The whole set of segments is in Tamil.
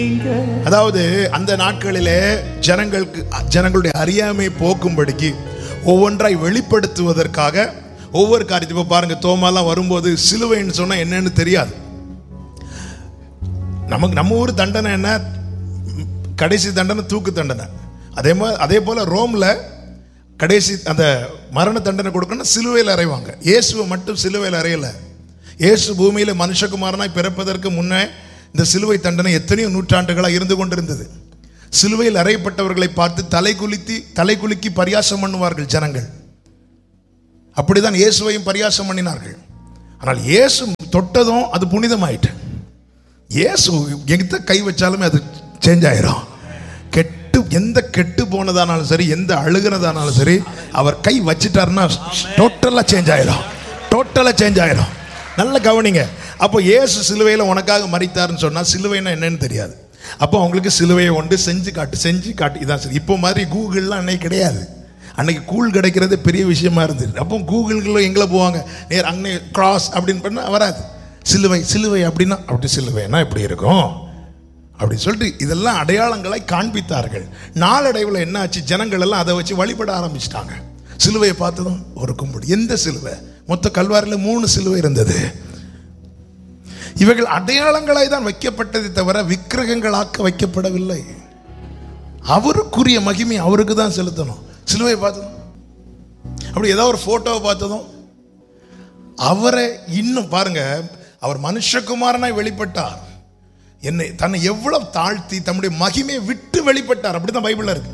அதாவது அந்த நாட்களிலே ஜனங்களுக்கு ஜனங்களுடைய அறியாமை போக்கும்படிக்கு ஒவ்வொன்றாய் வெளிப்படுத்துவதற்காக ஒவ்வொரு காரியத்தை இப்போ பாருங்க தோமாலாம் வரும்போது சிலுவைன்னு சொன்னா என்னன்னு தெரியாது நமக்கு நம்ம ஊர் தண்டனை என்ன கடைசி தண்டனை தூக்கு தண்டனை அதே மாதிரி அதே போல ரோம்ல கடைசி அந்த மரண தண்டனை கொடுக்கணும் சிலுவையில் அறைவாங்க இயேசுவை மட்டும் சிலுவையில் அறையல இயேசு பூமியில மனுஷகுமாரனாய் பிறப்பதற்கு முன்னே இந்த சிலுவை தண்டனை எத்தனையோ நூற்றாண்டுகளாக இருந்து கொண்டிருந்தது சிலுவையில் அறையப்பட்டவர்களை பார்த்து தலை குலுத்தி தலை குலுக்கி பரியாசம் பண்ணுவார்கள் ஜனங்கள் அப்படிதான் இயேசுவையும் பரியாசம் பண்ணினார்கள் ஆனால் இயேசு தொட்டதும் அது புனிதமாயிட்டு இயேசு எங்கிட்ட கை வச்சாலுமே அது சேஞ்ச் ஆயிரும் கெட்டு எந்த கெட்டு போனதானாலும் சரி எந்த அழுகிறதானாலும் சரி அவர் கை வச்சிட்டாருன்னா டோட்டலாக சேஞ்ச் ஆயிரும் டோட்டலாக சேஞ்ச் ஆயிரும் நல்ல கவனிங்க அப்போ இயேசு சிலுவையில் உனக்காக மறித்தாருன்னு சொன்னால் சிலுவைன்னா என்னன்னு தெரியாது அப்போ அவங்களுக்கு சிலுவையை ஒன்று செஞ்சு காட்டு செஞ்சு காட்டு இதான் சரி இப்போ மாதிரி கூகுள்லாம் அன்னைக்கு கிடையாது அன்னைக்கு கூழ் கிடைக்கிறது பெரிய விஷயமா இருந்தது அப்போ கூகுள்களில் எங்கே போவாங்க நேர் அங்கே கிராஸ் அப்படின்னு பண்ணால் வராது சிலுவை சிலுவை அப்படின்னா அப்படி சிலுவைன்னா எப்படி இருக்கும் அப்படின்னு சொல்லிட்டு இதெல்லாம் அடையாளங்களை காண்பித்தார்கள் நாளடைவில் என்ன ஆச்சு ஜனங்கள் எல்லாம் அதை வச்சு வழிபட ஆரம்பிச்சிட்டாங்க சிலுவையை பார்த்ததும் ஒரு கும்பிடு எந்த சிலுவை மொத்த கல்வாரியில் மூணு சிலுவை இருந்தது இவைகள் அடையாளங்களாய் தான் வைக்கப்பட்டதை தவிர விக்கிரகங்களாக்க வைக்கப்படவில்லை அவருக்குரிய மகிமை அவருக்கு தான் செலுத்தணும் சிலுவை பார்த்ததும் அப்படி ஏதோ ஒரு போட்டோவை பார்த்ததும் அவரை இன்னும் பாருங்க அவர் மனுஷகுமாரனாய் வெளிப்பட்டார் என்னை தன்னை எவ்வளவு தாழ்த்தி தம்முடைய மகிமையை விட்டு வெளிப்பட்டார் அப்படிதான் பைபிள்ல இருக்கு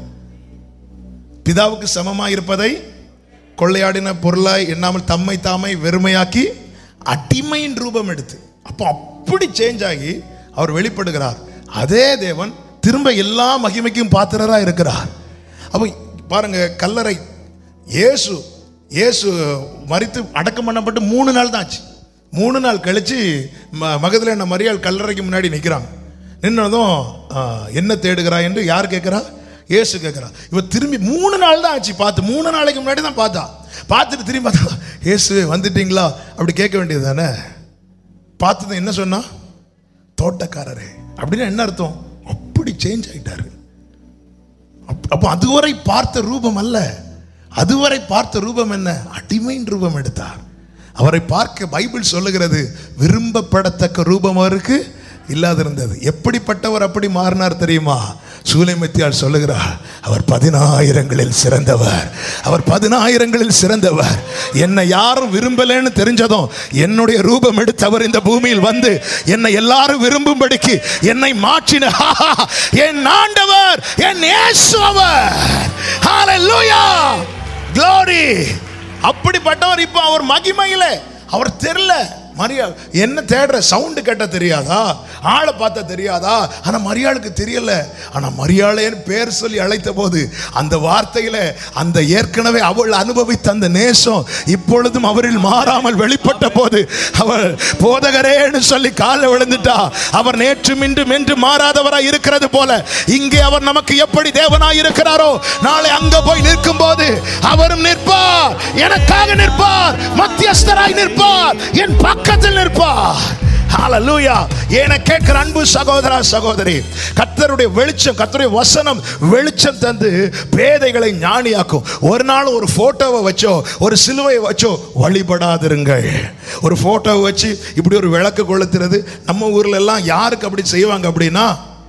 பிதாவுக்கு சமமாய் இருப்பதை கொள்ளையாடின பொருளாய் எண்ணாமல் தம்மை தாமை வெறுமையாக்கி அடிமையின் ரூபம் எடுத்து அப்போ அப்படி சேஞ்ச் ஆகி அவர் வெளிப்படுகிறார் அதே தேவன் திரும்ப எல்லா மகிமைக்கும் பாத்திரரா இருக்கிறார் அப்போ பாருங்க கல்லறை இயேசு இயேசு மரித்து அடக்கம் பண்ணப்பட்டு மூணு நாள் தான் ஆச்சு மூணு நாள் கழிச்சு ம மகதில் என்ன மரியாள் கல்லறைக்கு முன்னாடி நிற்கிறாங்க நின்னதும் ஆ, என்ன தேடுகிறா என்று யார் கேட்குறா இயேசு கேட்குறா இவ திரும்பி மூணு நாள் தான் ஆச்சு பார்த்து மூணு நாளைக்கு முன்னாடி தான் பார்த்தா பார்த்துட்டு திரும்பி பார்த்தா இயேசு வந்துட்டீங்களா அப்படி கேட்க வேண்டியது தானே பார்த்தது என்ன சொன்னா தோட்டக்காரரே அப்படின்னா என்ன அர்த்தம் அப்படி சேஞ்ச் ஆயிட்டாரு அப்- அப்போ அதுவரை பார்த்த ரூபம் அல்ல அதுவரை பார்த்த ரூபம் என்ன அடிமையின் ரூபம் எடுத்தார் அவரை பார்க்க பைபிள் சொல்லுகிறது விரும்பப்படத்தக்க ரூபம் அவருக்கு இல்லாதிருந்தது எப்படிப்பட்டவர் அப்படி மாறினார் தெரியுமா சூலைமத்தியால் சொல்லுகிறார் அவர் பதினாயிரங்களில் சிறந்தவர் அவர் பதினாயிரங்களில் சிறந்தவர் என்னை யாரும் விரும்பலன்னு தெரிஞ்சதும் என்னுடைய ரூபம் எடுத்து அவர் இந்த பூமியில் வந்து என்னை எல்லாரும் விரும்பும்படிக்கு என்னை மாற்றின என் ஆண்டவர் என் இயேசு அவர் ஹalleluya glory அப்படிப்பட்டவர் இப்போ அவர் மகிமையில அவர் தெரியல மரியா என்ன தேடுற சவுண்டு கேட்ட தெரியாதா ஆளை பார்த்தா தெரியாதா ஆனா மரியாளுக்கு தெரியல ஆனா மரியாளையன் பேர் சொல்லி அழைத்த போது அந்த வார்த்தையில அந்த ஏற்கனவே அவள் அனுபவித்த அந்த நேசம் இப்பொழுதும் அவரில் மாறாமல் வெளிப்பட்ட போது அவள் போதகரேன்னு சொல்லி கால விழுந்துட்டா அவர் நேற்றும் இன்றும் என்று மாறாதவராய் இருக்கிறது போல இங்கே அவர் நமக்கு எப்படி தேவனாய் இருக்கிறாரோ நாளை அங்க போய் நிற்கும் போது அவரும் நிற்பார் எனக்காக நிற்பார் மத்தியஸ்தராய் நிற்பார் என் பக்கத்தில் நிற்பார் ஹalleluya ஏன கேட்கிற அன்பு சகோதரா சகோதரி கர்த்தருடைய வெளிச்சம் கர்த்தருடைய வசனம் வெளிச்சம் தந்து பேதைகளை ஞானியாக்கும் ஒரு நாள் ஒரு போட்டோவை வச்சோ ஒரு சிலுவையை வச்சோ வழிபடாதிருங்கள் ஒரு போட்டோவை வச்சு இப்படி ஒரு விளக்கு கொளுத்துறது நம்ம ஊர்ல எல்லாம் யாருக்கு அப்படி செய்வாங்க அப்படின்னா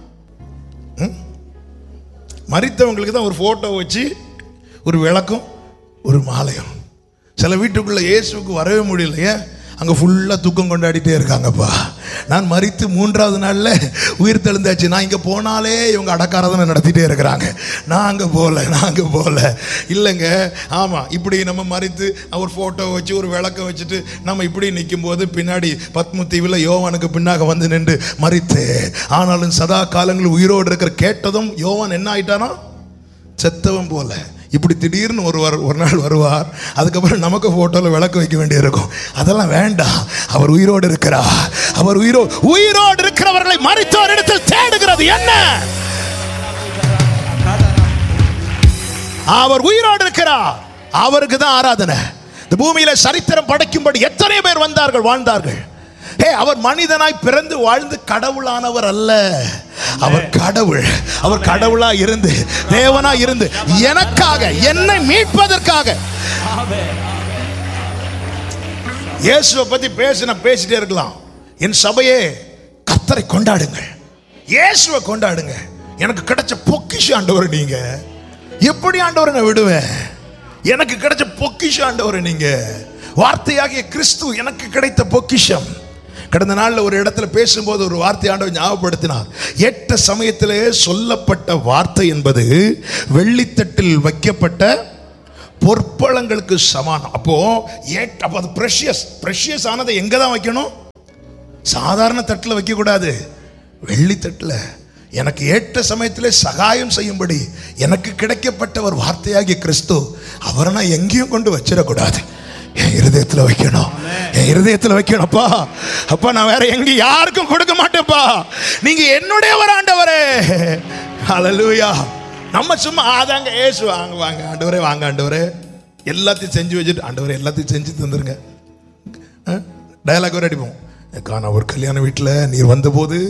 மறித்தவங்களுக்கு தான் ஒரு ஃபோட்டோ வச்சு ஒரு விளக்கும் ஒரு மாலையும் சில வீட்டுக்குள்ள இயேசுவுக்கு வரவே முடியலையே அங்கே ஃபுல்லாக துக்கம் கொண்டாடிட்டே இருக்காங்கப்பா நான் மறித்து மூன்றாவது நாளில் உயிர் தெழுந்தாச்சு நான் இங்கே போனாலே இவங்க அடக்காரதனை நடத்திட்டே இருக்கிறாங்க நான் அங்கே போகல நான் அங்கே போகல இல்லைங்க ஆமாம் இப்படி நம்ம மறித்து ஒரு ஃபோட்டோ வச்சு ஒரு விளக்க வச்சுட்டு நம்ம இப்படி நிற்கும்போது பின்னாடி பத்மத்தீவில் யோவானுக்கு பின்னாக வந்து நின்று மறித்து ஆனாலும் சதா காலங்களில் உயிரோடு இருக்கிற கேட்டதும் யோவான் என்ன ஆயிட்டானா செத்தவன் போல இப்படி திடீர்னு ஒரு வரு- ஒரு நாள் வருவார் அதுக்கப்புறம் நமக்கு போட்டோல விளக்கு வைக்க வேண்டியிருக்கும் அதெல்லாம் வேண்டாம் அவர் உயிரோடு இருக்கிறார் அவர் உயிரோ உயிரோடு இருக்கிறவர்களை மறித்தோர் இடத்தில் தேடுகிறது என்ன அவர் உயிரோடு இருக்கிறார் அவருக்கு தான் ஆராதனை இந்த பூமியில சரித்திரம் படைக்கும்படி எத்தனை பேர் வந்தார்கள் வாழ்ந்தார்கள் ஹே அவர் மனிதனாய் பிறந்து வாழ்ந்து கடவுளானவர் அல்ல அவர் கடவுள் அவர் கடவுளா இருந்து தேவனா இருந்து எனக்காக என்னை மீட்பதற்காக இயேசுவை பத்தி பேசின பேசிட்டே இருக்கலாம் என் சபையே கத்தரை கொண்டாடுங்கள் இயேசுவை கொண்டாடுங்க எனக்கு கிடைச்ச பொக்கிஷ ஆண்டவர் நீங்க எப்படி ஆண்டவரை நான் விடுவேன் எனக்கு கிடைச்ச பொக்கிஷ ஆண்டவர் நீங்க வார்த்தையாகிய கிறிஸ்து எனக்கு கிடைத்த பொக்கிஷம் கடந்த நாள்ல ஒரு இடத்துல பேசும்போது ஒரு வார்த்தை ஆண்டவர் ஞாபகப்படுத்தினார் எட்ட சமயத்திலே சொல்லப்பட்ட வார்த்தை என்பது வெள்ளித்தட்டில் வைக்கப்பட்ட பொற்பழங்களுக்கு சமானம் அப்போ ஏட் அப்போ அது ப்ரெஷியஸ் ப்ரெஷியஸ் ஆனதை எங்க தான் வைக்கணும் சாதாரண தட்டில் வைக்கக்கூடாது வெள்ளி தட்டில் எனக்கு ஏற்ற சமயத்திலே சகாயம் செய்யும்படி எனக்கு கிடைக்கப்பட்ட ஒரு வார்த்தையாகிய கிறிஸ்து அவரை நான் எங்கேயும் கொண்டு வச்சிடக்கூடாது என் இருதயத்தில் வைக்கணும் என் இருதயத்தில் வைக்கணும்ப்பா அப்பா நான் வேற எங்க யாருக்கும் கொடுக்க மாட்டேன்ப்பா நீங்க என்னுடைய ஒரு ஆண்டவரே ஹalleluya நம்ம சும்மா ஆதாங்க ஏசு வாங்க வாங்க ஆண்டவரே வாங்க ஆண்டவரே எல்லாத்தையும் செஞ்சு வச்சுட்டு ஆண்டவரே எல்லாத்தையும் செஞ்சு தந்துருங்க டயலாக் வர அடிப்போம் காண ஒரு கல்யாண வீட்டில் நீர் வந்தபோது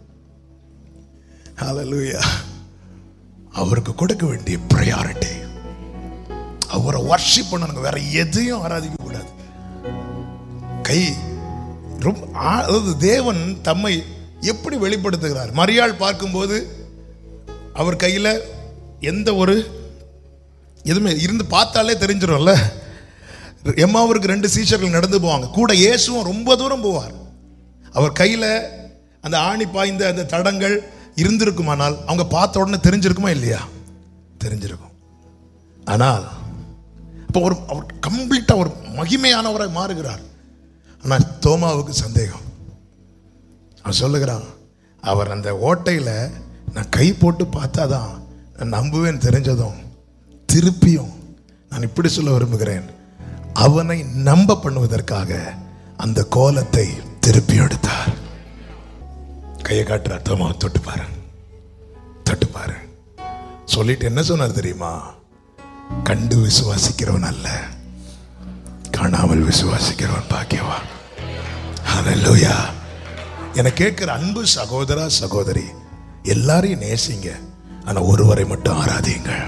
ஹalleluya அவருக்கு கொடுக்க வேண்டிய ப்ரையாரிட்டி அவரை வர்ஷிப் பண்ணணுங்க வேற எதையும் ஆராதிக்க கூடாது கை ரொம்ப ஆ- அதாவது தேவன் தம்மை எப்படி வெளிப்படுத்துகிறார் மரியாள் பார்க்கும்போது அவர் கையில் எந்த ஒரு எதுவுமே இருந்து பார்த்தாலே தெரிஞ்சிடும்ல எம்மாவிற்கு ரெண்டு சீஷர்கள் நடந்து போவாங்க கூட இயேசுவும் ரொம்ப தூரம் போவார் அவர் கையில் அந்த ஆணி பாய்ந்த அந்த தடங்கள் இருந்திருக்குமானால் அவங்க பார்த்த உடனே தெரிஞ்சிருக்குமா இல்லையா தெரிஞ்சிருக்கும் ஆனால் இப்போ ஒரு அவர் கம்ப்ளீட்டாக ஒரு மகிமையானவராய் மாறுகிறார் ஆனால் தோமாவுக்கு சந்தேகம் அவன் சொல்லுகிறான் அவர் அந்த ஓட்டையில் நான் கை போட்டு பார்த்தாதான் நான் நம்புவேன் தெரிஞ்சதும் திருப்பியும் நான் இப்படி சொல்ல விரும்புகிறேன் அவனை நம்ப பண்ணுவதற்காக அந்த கோலத்தை திருப்பி எடுத்தார் கையை காட்டுறார் தோமா தொட்டு பாரு தொட்டு பாரு சொல்லிட்டு என்ன சொன்னார் தெரியுமா கண்டு விசுவாசிக்கிறவன் அல்ல காணாமல் விசுவாசிக்கிறவன் பாக்கியவா ஹalleluya என கேட்கிற அன்பு சகோதரா சகோதரி எல்லாரையும் நேசிங்க ஆனா ஒருவரை மட்டும் ஆராதியுங்கள்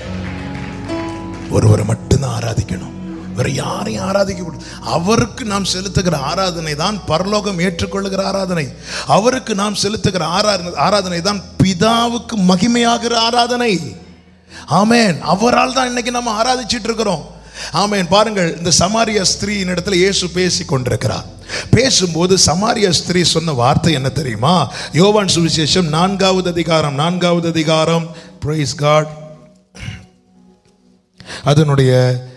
ஒருவரை மட்டும்தான் ஆராதிக்கணும் வேற யாரையும் ஆராதிக்க கூடாது அவருக்கு நாம் செலுத்துகிற ஆராதனை தான் பரலோகம் ஏற்றுக்கொள்ளுகிற ஆராதனை அவருக்கு நாம் செலுத்துகிற ஆராதனை ஆராதனை தான் பிதாவுக்கு மகிமையாகிற ஆராதனை ஆமென் அவரால் தான் இன்னைக்கு நம்ம ஆராதிச்சிட்டு இருக்கிறோம் ஆமென் பாருங்கள் இந்த சமாரிய ஸ்திரீயின் இடத்துல இயேசு பேசி கொண்டிருக்கிறார் பேசும்போது சமாரிய ஸ்திரீ சொன்ன வார்த்தை என்ன தெரியுமா யோவான் சுவிசேஷம் நான்காவது அதிகாரம் நான்காவது அதிகாரம் பிரைஸ் காட் அதனுடைய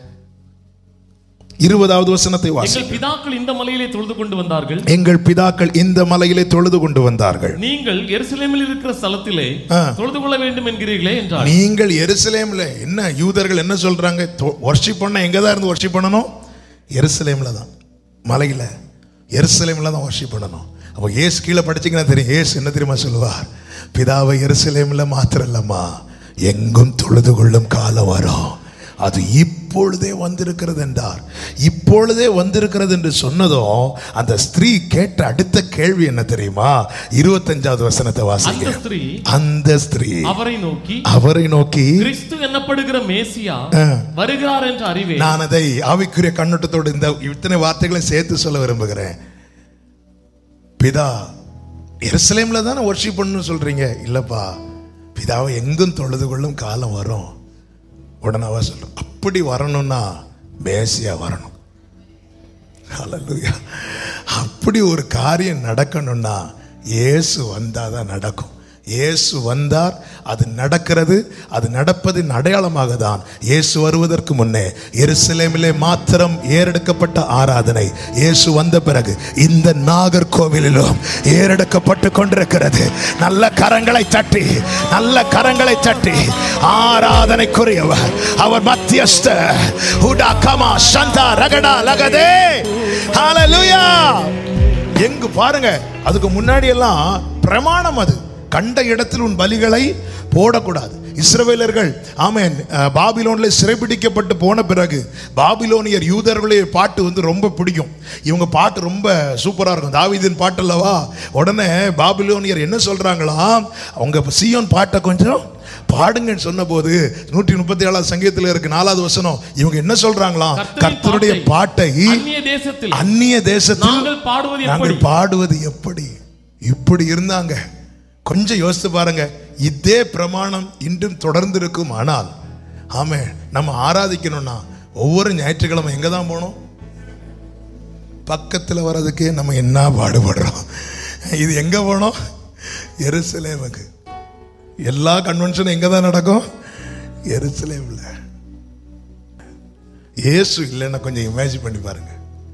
இருபதாவது வசனத்தை வாசி எங்கள் பிதாக்கள் இந்த மலையிலே தொழுது கொண்டு வந்தார்கள் எங்கள் பிதாக்கள் இந்த மலையிலே தொழுது கொண்டு வந்தார்கள் நீங்கள் எருசலேமில் இருக்கிற ஸ்தலத்திலே ஆ. தொழுது கொள்ள வேண்டும் என்கிறீர்களே என்றார் நீங்கள் எருசலேம்ல என்ன யூதர்கள் என்ன சொல்றாங்க வர்ஷிப் பண்ண எங்க தான் இருந்து வர்ஷிப் பண்ணணும் எருசலேம்ல தான் மலையில எருசலேம்ல தான் வர்ஷிப் பண்ணணும் அப்போ ஏசு கீழே படிச்சீங்கன்னா தெரியும் ஏசு என்ன தெரியுமா சொல்லுவார் பிதாவை எருசலேம்ல மாத்திரம் இல்லம்மா எங்கும் தொழுது கொள்ளும் காலம் வரும் அது இப்பொழுதே வந்திருக்கிறது என்றார் இப்பொழுதே வந்திருக்கிறது என்று சொன்னதும் அந்த ஸ்திரீ கேட்ட அடுத்த கேள்வி என்ன தெரியுமா இருபத்தஞ்சாவது வசனத்தை அந்த வாசிங்க ஸ்திரீ அந்த ஸ்திரீ அவரை நோக்கி அவரை நோக்கி கிறிஸ்து என்னப்படுகிற மேசியா ஆ. வருகிறார் என்று அறிவே நான் அதை ஆவிக்குரிய கண்ணோட்டத்தோடு இந்த இத்தனை வார்த்தைகளை சேர்த்து சொல்ல விரும்புகிறேன் பிதா எருசலேம்ல தானே ஒர்ஷிப் பண்ணணும்னு சொல்றீங்க இல்லப்பா பிதாவை எங்கும் தொழுது கொள்ளும் காலம் வரும் உடனே அவ சொல்லும் அப்படி வரணும்னா மேசியா வரணும் ஹalleluya அப்படி ஒரு காரியம் நடக்கணும்னா இயேசு வந்தாதான் நடக்கும் இயேசு வந்தார் அது நடக்கிறது அது நடப்பதின் அடையாளமாக தான் இயேசு வருவதற்கு முன்னே எருசலேமிலே மாத்திரம் ஏறெடுக்கப்பட்ட ஆராதனை இயேசு வந்த பிறகு இந்த நாகர்கோவிலிலும் ஏறெடுக்கப்பட்டு கொண்டிருக்கிறது நல்ல கரங்களை தட்டி நல்ல கரங்களை தட்டி ஆராதனைக்குரியவர் அவர் மத்தியஸ்த ஹுடா கமா சந்தா ரகடா லகதே ஹalleluya எங்கு பாருங்க அதுக்கு முன்னாடி எல்லாம் பிரமாணம் அது கண்ட இடத்தில் உன் பலிகளை போடக்கூடாது இஸ்ரவேலர்கள் ஆமென் அஹ், பாபிலோன்ல சிறைபிடிக்கப்பட்டு போன பிறகு பாபிலோனியர் யூதர்களுடைய பாட்டு வந்து ரொம்ப பிடிக்கும் இவங்க பாட்டு ரொம்ப சூப்பரா இருக்கும் தாவீதின் பாட்டு அல்லவா உடனே பாபிலோனியர் என்ன சொல்றாங்களாம் அவங்க சியோன் பாட்டை கொஞ்சம் பாடுங்கன்னு சொன்னபோது நூற்றி முப்பத்தி ஏழாவது சங்கீதத்தில் இருக்கு நாலாவது வசனம் இவங்க என்ன சொல்றாங்களாம் கர்த்தரின் கர்த்தருடைய பாட்டை அந்நிய தேசத்தில் அந்நிய தேசத்தில் நாங்கள் பாடுவது எப்படி நாங்கள் பாடுவது எப்படி இப்படி இருந்தாங்க கொஞ்சம் யோசித்து பாருங்க இதே பிரமாணம் இன்றும் தொடர்ந்து இருக்கும் ஆனால் ஆமே நம்ம ஆராதிக்கணும்னா ஒவ்வொரு ஞாயிற்றுக்கிழமை எங்க தான் போகணும் பக்கத்தில் வர்றதுக்கே நம்ம என்ன பாடுபடுறோம் இது எங்க போனோம் எருசலேமுக்கு எல்லா கன்வென்ஷனும் எங்க தான் நடக்கும் எருசலேம்ல இயேசு இல்லைன்னா கொஞ்சம் இமேஜின் பண்ணி பாருங்க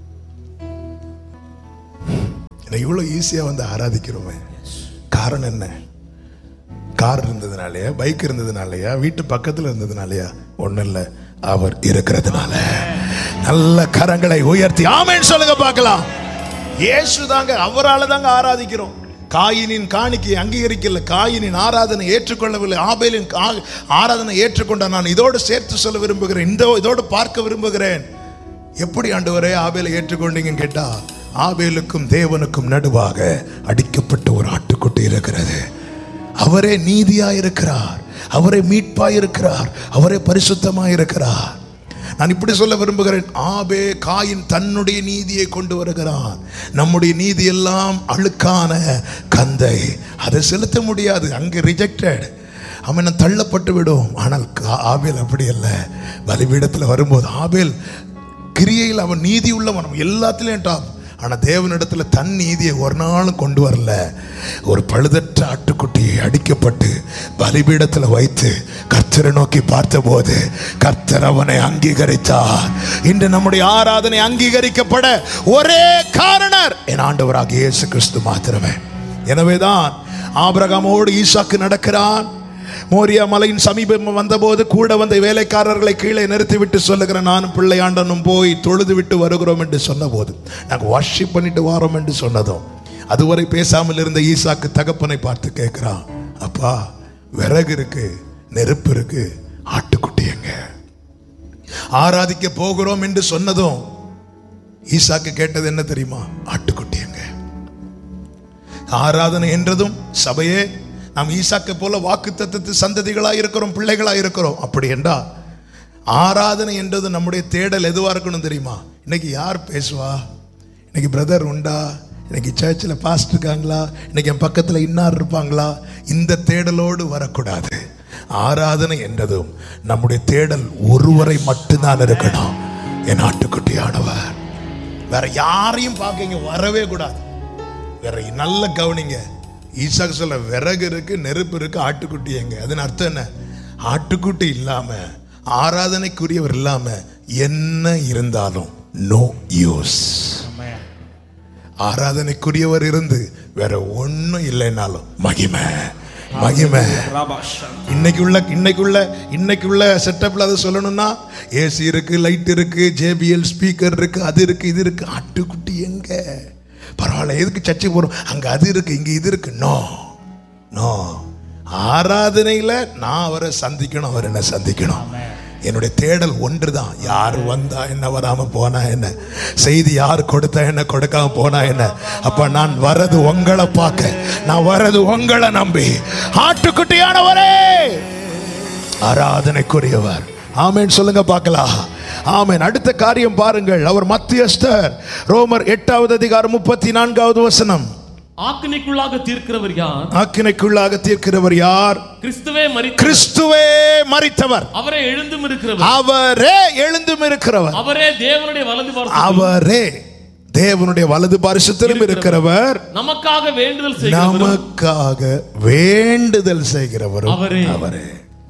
என்னை இவ்வளோ ஈஸியாக வந்து ஆராதிக்கிறோமே காரணம் என்ன கார் இருந்ததுனாலயா பைக் இருந்ததுனாலயா வீட்டு பக்கத்தில் இருந்ததுனாலயா ஒன்றும் இல்லை அவர் இருக்கிறதுனால நல்ல கரங்களை உயர்த்தி ஆமென்னு சொல்லுங்க பார்க்கலாம் இயேசு தாங்க அவரால் தாங்க ஆராதிக்கிறோம் காயினின் காணிக்கை அங்கீகரிக்கல காயினின் ஆராதனை ஏற்றுக்கொள்ளவில்லை ஆபேலின் கா- ஆராதனை ஏற்றுக்கொண்ட நான் இதோடு சேர்த்து சொல்ல விரும்புகிறேன் இந்த இதோடு பார்க்க விரும்புகிறேன் எப்படி ஆண்டவரே ஆபேலை ஏற்றுக்கொண்டீங்கன்னு கேட்டா ஆபேலுக்கும் தேவனுக்கும் நடுவாக அடிக்கப்பட்ட ஒரு ஆட்டுக்குட்டி இருக்கிறது அவரே நீதியா இருக்கிறார் அவரே மீட்பா இருக்கிறார் அவரே பரிசுத்தமா இருக்கிறார் நான் இப்படி சொல்ல விரும்புகிறேன் ஆபே காயின் தன்னுடைய நீதியை கொண்டு வருகிறான் நம்முடைய நீதி எல்லாம் அழுக்கான கந்தை அதை செலுத்த முடியாது அங்கே ரிஜெக்டட் அவன் தள்ளப்பட்டு விடும் ஆனால் கா- ஆபேல் அப்படி அல்ல பலிபீடத்தில் வரும்போது ஆபேல் கிரியையில் அவன் நீதி உள்ளவன் அவன் எல்லாத்துலேயும் டாப் ஆனால் தேவனிடத்தில் தன் நீதியை ஒரு நாளும் கொண்டு வரல ஒரு பழுதற்ற ஆட்டுக்குட்டியை அடிக்கப்பட்டு பலிபீடத்தில் வைத்து கர்த்தரை நோக்கி பார்த்தபோது கர்த்தர் அவனை அங்கீகரித்தார் இன்று நம்முடைய ஆராதனை அங்கீகரிக்கப்பட ஒரே காரணர் என் ஆண்டவராக இயேசு கிறிஸ்து மாத்திரமே எனவேதான் ஆபிரகாமோடு ஈசாக்கு நடக்கிறான் மோரியா மலையின் சமீபம் வந்தபோது கூட வந்த வேலைக்காரர்களை கீழே நிறுத்திவிட்டு சொல்லுகிற நானும் பிள்ளையாண்டனும் போய் தொழுது விட்டு வருகிறோம் என்று சொன்னபோது நாங்கள் வாஷிப் பண்ணிட்டு வாரோம் என்று சொன்னதும் அதுவரை பேசாமல் இருந்த ஈசாக்கு தகப்பனை பார்த்து கேட்கிறான் அப்பா விறகு இருக்கு நெருப்பு இருக்கு ஆட்டுக்குட்டி எங்க ஆராதிக்க போகிறோம் என்று சொன்னதும் ஈசாக்கு கேட்டது என்ன தெரியுமா ஆட்டுக்குட்டி எங்க ஆராதனை என்றதும் சபையே நாம் ஈசாக்கை போல வாக்கு தத்தத்து சந்ததிகளாக இருக்கிறோம் பிள்ளைகளாக இருக்கிறோம் அப்படி என்றா ஆராதனை என்றது நம்முடைய தேடல் எதுவா இருக்கணும் தெரியுமா இன்னைக்கு யார் பேசுவா இன்னைக்கு பிரதர் உண்டா இன்னைக்கு சர்ச்சில் பாஸ்ட் இருக்காங்களா இன்னைக்கு என் பக்கத்தில் இன்னார் இருப்பாங்களா இந்த தேடலோடு வரக்கூடாது ஆராதனை என்றதும் நம்முடைய தேடல் ஒருவரை மட்டும்தான் இருக்கணும் என் ஆட்டுக்குட்டியானவர் வேற யாரையும் பார்க்க இங்க வரவே கூடாது வேற நல்ல கவனிங்க ஈசாக்கு சொல்ல விறகு இருக்கு நெருப்பு இருக்கு ஆட்டுக்குட்டி எங்க அதன் அர்த்தம் என்ன ஆட்டுக்குட்டி இல்லாம ஆராதனைக்குரியவர் இல்லாம என்ன இருந்தாலும் நோ யூஸ் ஆராதனைக்குரியவர் இருந்து வேற ஒண்ணும் இல்லைனாலும் மகிமை மகிமை இன்னைக்கு உள்ள இன்னைக்கு உள்ள இன்னைக்கு உள்ள செட்டப்ல அதை சொல்லணும்னா ஏசி இருக்கு லைட் இருக்கு ஜேபிஎல் ஸ்பீக்கர் இருக்கு அது இருக்கு இது இருக்கு ஆட்டுக்குட்டி எங்க பரவாயில்ல எதுக்கு சர்ச்சை போறோம் அங்க அது இருக்கு இங்க இது இருக்கு நோ நோ ஆராதனையில நான் அவரை சந்திக்கணும் அவர் என்ன சந்திக்கணும் என்னுடைய தேடல் ஒன்றுதான் யார் வந்தா என்ன வராம போனா என்ன செய்தி யார் கொடுத்தா என்ன கொடுக்காம போனா என்ன அப்ப நான் வரது உங்களை பார்க்க நான் வரது உங்களை நம்பி ஆட்டுக்குட்டியானவரே ஆராதனைக்குரியவர் ஆமென் சொல்லுங்க பார்க்கலாம் ஆமென் அடுத்த காரியம் பாருங்கள் அவர் மத்தியஸ்தர் ரோமர் எட்டாவது அதிகாரம் முப்பத்தி நான்காவது வசனம் ஆக்கினைக்குள்ளாக தீர்க்கிறவர் யார் ஆக்கினைக்குள்ளாக தீர்க்கிறவர் யார் கிறிஸ்துவே மரி கிறிஸ்துவே மரித்தவர் அவரே எழுந்தும் இருக்கிறவர் அவரே எழுந்தும் இருக்கிறவர் அவரே தேவனுடைய வலது பார்த்து அவரே தேவனுடைய வலது பாரிசத்திலும் இருக்கிறவர் நமக்காக வேண்டுதல் செய்கிறவர் நமக்காக வேண்டுதல் செய்கிறவரும் அவரே. அவரே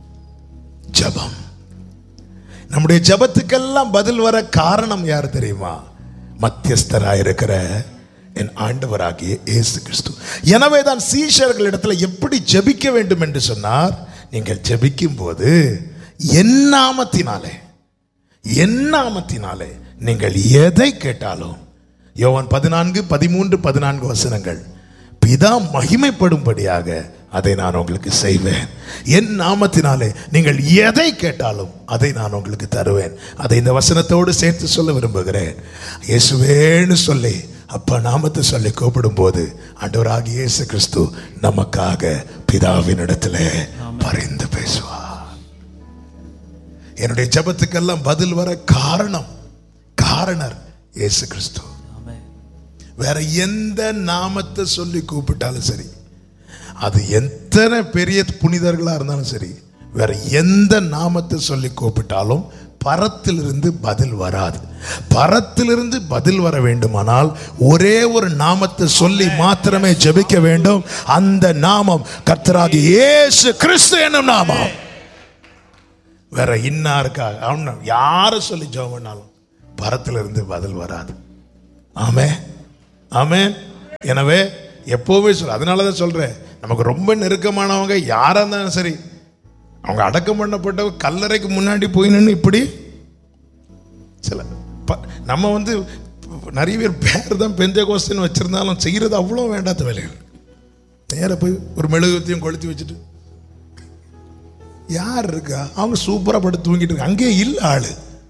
ஜெபம் நம்முடைய ஜெபத்துக்கெல்லாம் பதில் வர காரணம் யார் தெரியுமா மத்தியஸ்தராக இருக்கிற என் ஆண்டவராகிய இயேசு கிறிஸ்து எனவே தான் சீஷர்களிடத்துல எப்படி ஜெபிக்க வேண்டும் என்று சொன்னார் நீங்கள் ஜெபிக்கும் போது என் நாமத்தினாலே என் நாமத்தினாலே நீங்கள் எதை கேட்டாலும் யோவான் பதினான்கு பதிமூன்று பதினான்கு வசனங்கள் பிதா மகிமைப்படும்படியாக அதை நான் உங்களுக்கு செய்வேன் என் நாமத்தினாலே நீங்கள் எதை கேட்டாலும் அதை நான் உங்களுக்கு தருவேன் அதை இந்த வசனத்தோடு சேர்த்து சொல்ல விரும்புகிறேன் இயேசுவேன்னு சொல்லி அப்பா நாமத்தை சொல்லி கூப்பிடும்போது ஆண்டவராகிய இயேசு கிறிஸ்து நமக்காக பிதாவினிடத்துல பரிந்து பேசுவார் என்னுடைய ஜெபத்துக்கெல்லாம் பதில் வர காரணம் காரணர் இயேசு கிறிஸ்து வேற எந்த நாமத்தை சொல்லி கூப்பிட்டாலும் சரி அது எத்தனை பெரிய புனிதர்களா இருந்தாலும் சரி வேற எந்த நாமத்தை சொல்லி கூப்பிட்டாலும் பரத்திலிருந்து பதில் வராது பரத்திலிருந்து பதில் வர வேண்டுமானால் ஒரே ஒரு நாமத்தை சொல்லி மாத்திரமே ஜெபிக்க வேண்டும் அந்த நாமம் கர்த்தராகி இயேசு கிறிஸ்து என்னும் நாமம் வேற இன்னாருக்காக அவன் யாரை சொல்லி ஜெபம் பண்ணாலும் பரத்திலிருந்து பதில் வராது ஆமே ஆமென் எனவே எப்போவுமே சொல்ல அதனால தான் சொல்றேன் நமக்கு ரொம்ப நெருக்கமானவங்க யாரா இருந்தாலும் சரி அவங்க அடக்கம் பண்ணப்பட்ட கல்லறைக்கு முன்னாடி போய் நின்று இப்படி சில ப- நம்ம வந்து நிறைய பேர் பேர் தான் பெந்த கோஸ்தின்னு வச்சிருந்தாலும் செய்யறது அவ்வளோ வேண்டாத வேலைகள் நேரா போய் ஒரு மெழுகுவத்தையும் கொளுத்தி வச்சுட்டு யார் இருக்கா அவங்க சூப்பரா படுத்து தூங்கிட்டு இருக்காங்க அங்கேயே இல்லை ஆளு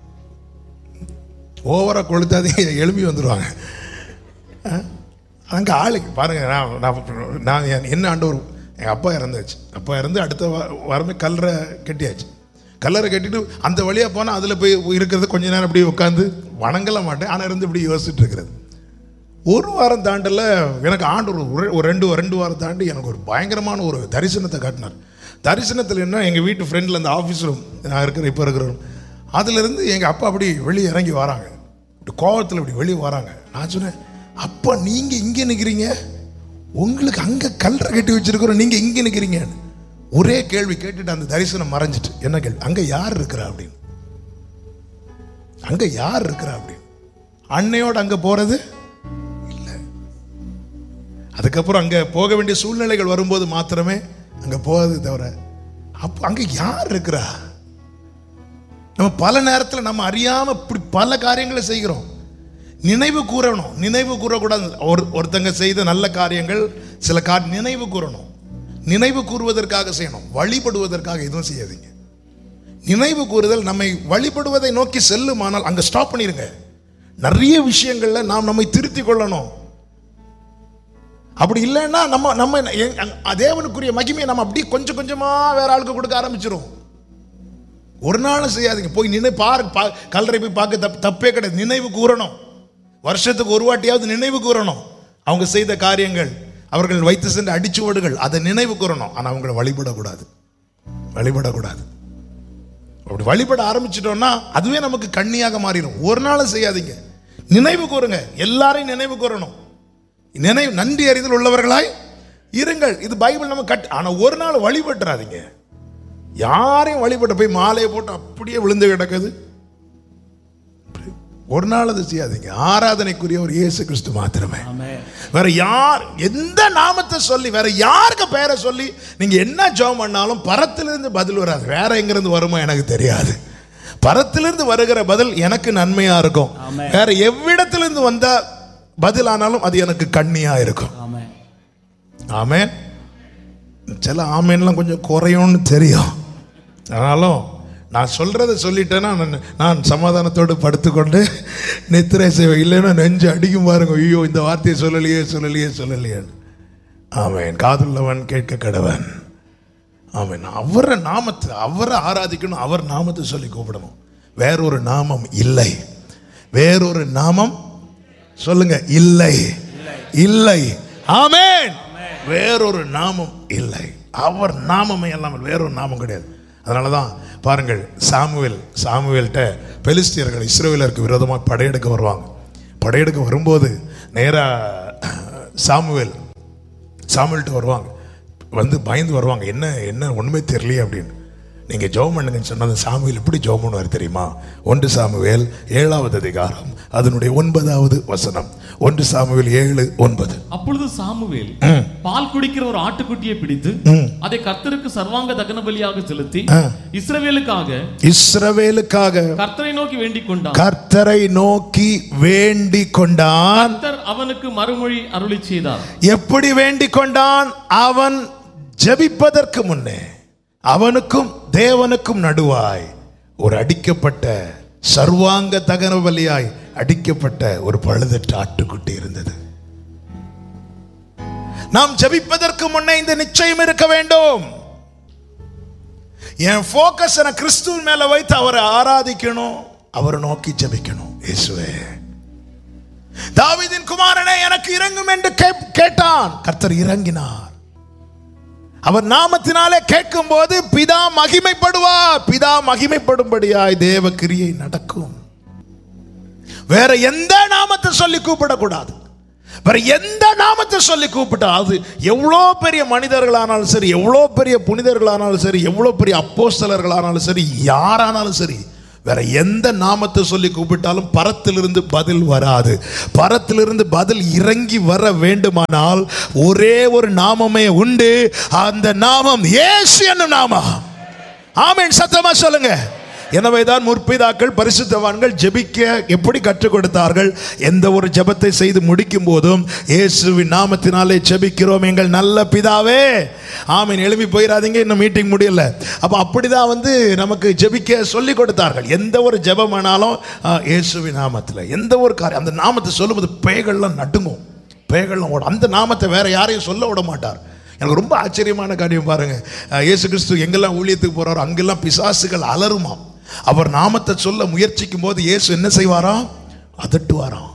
ஓவரா கொளுத்தாதீங்க எழுப்பி வந்துடுவாங்க அங்கே ஆளுக்கு பாருங்க நான் நான் நான் என்- என்ன ஆண்டவர் எங்கள் அப்பா இறந்தாச்சு அப்பா இறந்து அடுத்த வா- வாரமே கல்லறை கட்டியாச்சு கல்லறை கட்டிட்டு அந்த வழியாக போனால் அதில் போய் இருக்கிறது கொஞ்ச நேரம் அப்படியே உட்காந்து வணங்கல மாட்டேன் ஆனால் இருந்து இப்படி யோசிச்சுட்டு இருக்கிறது ஒரு வாரம் தாண்டல எனக்கு ஆண்டு ஒரு ஒரு- ஒரு ரெண்டு ரெண்டு வாரம் தாண்டி எனக்கு ஒரு பயங்கரமான ஒரு தரிசனத்தை காட்டினார் தரிசனத்தில் என்ன எங்கள் வீட்டு ஃப்ரெண்டில் அந்த ஆஃபீஸ் ரூம் நான் இருக்கிற இப்போ இருக்கிற room. அதுலேருந்து எங்கள் அப்பா அப்படி வெளியே இறங்கி வராங்க இப்படி கோவத்தில் இப்படி வெளியே வராங்க நான் சொன்னேன் அப்பா நீங்கள் இங்கே நிற்கிறீங்க உங்களுக்கு அங்கே கல்லறை கட்டி வச்சிருக்கிறோம் நீங்கள் இங்கே நிற்கிறீங்க ஒரே கேள்வி கேட்டுட்டு அந்த தரிசனம் மறைஞ்சிட்டு என்ன கேள்வி அங்கே யார் இருக்கிறா அப்படின்னு அங்கே யார் இருக்கிறா அப்படின்னு அன்னையோட அங்கே போகிறது அதுக்கப்புறம் அங்க போக வேண்டிய சூழ்நிலைகள் வரும்போது மாத்திரமே அங்க போகிறது தவிர அப்போ அங்க யார் இருக்கிறா நம்ம பல நேரத்தில் நம்ம அறியாம இப்படி பல காரியங்களை செய்கிறோம் நினைவு கூறணும் நினைவு கூறக்கூடாது ஒரு ஒருத்தங்க செய்த நல்ல காரியங்கள் சில கா நினைவு கூறணும் நினைவு கூறுவதற்காக செய்யணும் வழிபடுவதற்காக எதுவும் செய்யாதீங்க நினைவு கூறுதல் நம்மை வழிபடுவதை நோக்கி செல்லுமானால் அங்க ஸ்டாப் பண்ணிருங்க நிறைய விஷயங்கள்ல நாம் நம்மை திருத்திக் கொள்ளணும் அப்படி இல்லைன்னா நம்ம நம்ம எ- அ- தேவனுக்குரிய மகிமையை நம்ம அப்படியே கொஞ்சம் கொஞ்சமா வேற ஆளுக்கு கொடுக்க ஆரம்பிச்சிரும் ஒரு நாளும் செய்யாதீங்க போய் நினை பாரு பா கல்லறை போய் பார்க்க தப்பு தப்பே கிடையாது நினைவு கூறணும் வருஷத்துக்கு ஒரு வாட்டியாவது நினைவு கூறணும் அவங்க செய்த காரியங்கள் அவர்கள் வைத்து சென்ற அடிச்சுவடுகள் அதை நினைவு கூறணும் ஆனால் அவங்கள வழிபடக்கூடாது வழிபடக்கூடாது அப்படி வழிபட ஆரம்பிச்சிட்டோம்னா அதுவே நமக்கு கண்ணியாக மாறிடும் ஒரு நாளும் செய்யாதீங்க நினைவு கூறுங்க எல்லாரையும் நினைவு கூறணும் நினைவு நன்றி அறிதல் உள்ளவர்களாய் இருங்கள் இது பைபிள் நம்ம கட் ஆனா ஒரு நாள் வழிபட்டுறாதீங்க யாரையும் வழிபட்டு போய் மாலையை போட்டு அப்படியே விழுந்து கிடக்குது ஒரு நாள் அது செய்யாதீங்க ஆராதனைக்குரிய ஒரு இயேசு கிறிஸ்து மாத்திரமே வேற யார் எந்த நாமத்தை சொல்லி வேற யாருக்கு பெயரை சொல்லி நீங்க என்ன ஜெபம் பண்ணாலும் பரத்திலிருந்து பதில் வராது வேற எங்கிருந்து வருமோ எனக்கு தெரியாது பரத்திலிருந்து வருகிற பதில் எனக்கு நன்மையா இருக்கும் வேற எவ்விடத்திலிருந்து வந்த பதில் ஆனாலும் அது எனக்கு கண்ணியா இருக்கும் ஆமென் சில ஆமேன்லாம் கொஞ்சம் குறையும்னு தெரியும் ஆனாலும் நான் சொல்றதை சொல்லிட்டேன்னா நான் நான் சமாதானத்தோடு படுத்துக்கொண்டு நித்திரை செய்வேன் இல்லைன்னா நெஞ்சு அடிக்கும் பாருங்க ஐயோ இந்த வார்த்தையை சொல்லலையே சொல்லலையே சொல்லலையே ஆமென் காதுள்ளவன் கேட்க கடவன் ஆமென் அவரை நாமத்தை அவரை ஆராதிக்கணும் அவர் நாமத்தை சொல்லி கூப்பிடணும் வேறொரு நாமம் இல்லை வேறொரு நாமம் சொல்லுங்க இல்லை இல்லை ஆமென் வேறொரு நாமம் இல்லை அவர் நாமமே இல்லாமல் வேறொரு நாமம் கிடையாது அதனால தான் பாருங்கள் சாமுவேல் சாமுவேல்கிட்ட பெலிஸ்தியர்கள் இஸ்ரேலருக்கு விரோதமாக படையெடுக்க வருவாங்க படையெடுக்க வரும்போது நேராக சாமுவேல் சாமுவேல்கிட்ட வருவாங்க வந்து பயந்து வருவாங்க என்ன என்ன ஒன்றுமே தெரியலையே அப்படின்னு நீங்கள் ஜெபம் பண்ணுங்கன்னு சொன்னது சாமுவேல் எப்படி ஜெபம் பண்ணுவார் தெரியுமா ஒன்று சாமுவேல் ஏழாவது அதிகாரம் அதனுடைய ஒன்பதாவது வசனம் ஒன்று சாமுவேல் ஏழு ஒன்பது அப்பொழுது சாமுவேல் பால் குடிக்கிற ஒரு ஆட்டுக்குட்டியை பிடித்து அதை கர்த்தருக்கு சர்வாங்க தகன பலியாக செலுத்தி இஸ்ரவேலுக்காக இஸ்ரவேலுக்காக கர்த்தரை நோக்கி வேண்டிக் கொண்டான் கர்த்தரை நோக்கி வேண்டிக் கொண்டான் கர்த்தர் அவனுக்கு மறுமொழி அருளி செய்தார் எப்படி வேண்டிக் கொண்டான் அவன் ஜெபிப்பதற்கு முன்னே அவனுக்கும் தேவனுக்கும் நடுவாய் ஒரு அடிக்கப்பட்ட சர்வாங்க தகன பலியாய் அடிக்கப்பட்ட ஒரு பழுதற்ற ஆட்டுக்குட்டி இருந்தது நாம் ஜெபிப்பதற்கு முன்னே இந்த நிச்சயம் இருக்க வேண்டும் என் போக்கஸ் என கிறிஸ்துவின் மேல வைத்து அவரை ஆராதிக்கணும் அவரை நோக்கி ஜெபிக்கணும் இயேசுவே தாவீதின் குமாரனே எனக்கு இறங்கும் என்று கே- கேட்டான் கர்த்தர் இறங்கினார் அவர் நாமத்தினாலே கேட்கும் போது பிதா மகிமைப்படுவார் பிதா மகிமைப்படும்படியாய் தேவ கிரியை நடக்கும் வேற எந்த நாமத்தை சொல்லி கூப்பிடக்கூடாது வேற எந்த நாமத்தை சொல்லி கூப்பிட்டா அது எவ்வளோ பெரிய மனிதர்களானாலும் சரி எவ்வளோ பெரிய புனிதர்களானாலும் சரி எவ்வளோ பெரிய அப்போஸ்தலர்களானாலும் சரி யாரானாலும் சரி வேற எந்த நாமத்தை சொல்லி கூப்பிட்டாலும் பரத்திலிருந்து பதில் வராது பரத்திலிருந்து பதில் இறங்கி வர வேண்டுமானால் ஒரே ஒரு நாமமே உண்டு அந்த நாமம் இயேசு என்னும் நாமம் ஆமென் சத்தமா சொல்லுங்க எனவேதான் முற்பிதாக்கள் பரிசுத்தவான்கள் ஜெபிக்க எப்படி கற்றுக் கொடுத்தார்கள் எந்த ஒரு ஜெபத்தை செய்து முடிக்கும் போதும் இயேசுவின் நாமத்தினாலே ஜெபிக்கிறோம் எங்கள் நல்ல பிதாவே ஆமீன் எழுப்பி போயிடாதீங்க இன்னும் மீட்டிங் முடியல அப்போ அப்படிதான் வந்து நமக்கு ஜெபிக்க சொல்லி கொடுத்தார்கள் எந்த ஒரு ஜெபமானாலும் ஆ, இயேசுவின் நாமத்தில் எந்த ஒரு காரியம் அந்த நாமத்தை சொல்லும்போது பேய்கள்லாம் நடுங்கும் பேய்கள்லாம் ஓடும் அந்த நாமத்தை வேற யாரையும் சொல்ல விட மாட்டார் எனக்கு ரொம்ப ஆச்சரியமான காரியம் பாருங்க அஹ் இயேசு கிறிஸ்து எங்கெல்லாம் ஊழியத்துக்கு போறாரோ அங்கெல்லாம் பிசாசுகள் அலறுமாம் அவர் நாமத்தை சொல்ல முயற்சிக்கும் போது இயேசு என்ன செய்வாராம் அதட்டுவாராம்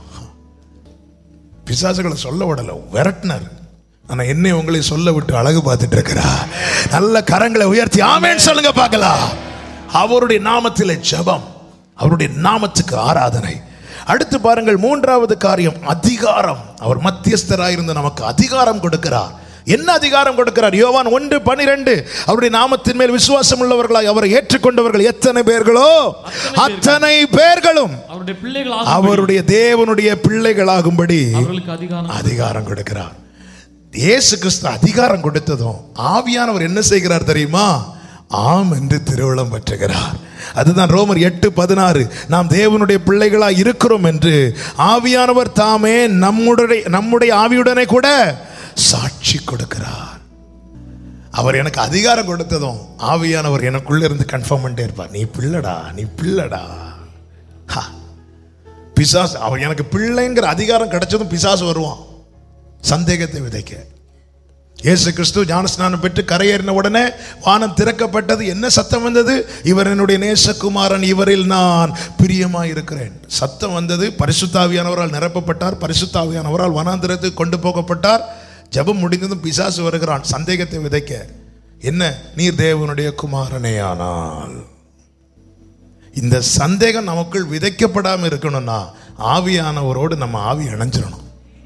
பிசாசுகளை சொல்ல விடல விரட்டினார் ஆனா என்னை உங்களை சொல்ல விட்டு அழகு பார்த்துட்டு இருக்கிறா நல்ல கரங்களை உயர்த்தி ஆமேன்னு சொல்லுங்க பார்க்கலாம் அவருடைய நாமத்திலே ஜெபம் அவருடைய நாமத்துக்கு ஆராதனை அடுத்து பாருங்கள் மூன்றாவது காரியம் அதிகாரம் அவர் மத்தியஸ்தராயிருந்து நமக்கு அதிகாரம் கொடுக்கிறார் என்ன அதிகாரம் கொடுக்கிறார் யோவான் ஒன்று பனிரெண்டு அவருடைய நாமத்தின் மேல் விசுவாசம் உள்ளவர்களாய் அவரை ஏற்றுக்கொண்டவர்கள் எத்தனை பேர்களோ அத்தனை பேர்களும் அவருடைய பிள்ளைகள் அவருடைய தேவனுடைய பிள்ளைகளாகும்படி அவர்களுக்கு அதிகாரம் அதிகாரம் கொடுக்கிறார் இயேசு கிறிஸ்து அதிகாரம் கொடுத்ததும் ஆவியானவர் என்ன செய்கிறார் தெரியுமா ஆம் என்று திருவிழம் பெற்றுகிறார் அதுதான் ரோமர் எட்டு பதினாறு நாம் தேவனுடைய பிள்ளைகளா இருக்கிறோம் என்று ஆவியானவர் தாமே நம்முடைய நம்முடைய ஆவியுடனே கூட சாட்சி கொடுக்கிறார் அவர் எனக்கு அதிகாரம் கொடுத்ததும் ஆவியானவர் எனக்குள்ள இருந்து கன்ஃபார்ம் பண்ணிட்டே இருப்பார் நீ பிள்ளடா நீ பிள்ளடா ஹா. பிசாசு அவர் எனக்கு பிள்ளைங்கிற அதிகாரம் கிடைச்சதும் பிசாசு வருவான் சந்தேகத்தை விதைக்க இயேசு கிறிஸ்து ஞானஸ்நானம் பெற்று கரையேறின உடனே வானம் திறக்கப்பட்டது என்ன சத்தம் வந்தது இவர் என்னுடைய நேசகுமாரன் இவரில் நான் பிரியமாய் இருக்கிறேன் சத்தம் வந்தது பரிசுத்தாவியானவரால் நிரப்பப்பட்டார் பரிசுத்தாவியானவரால் வனாந்திரத்துக்கு கொண்டு போகப்பட்டார் ஜெபம் முடிந்ததும் பிசாசு வருகிறான் சந்தேகத்தை விதைக்க என்ன நீர் தேவனுடைய குமாரனே ஆனால் இந்த சந்தேகம் நமக்குள் விதைக்கப்படாம இருக்கணும்னா ஆவியானவரோடு நம்ம ஆவி இணைஞ்சிடணும்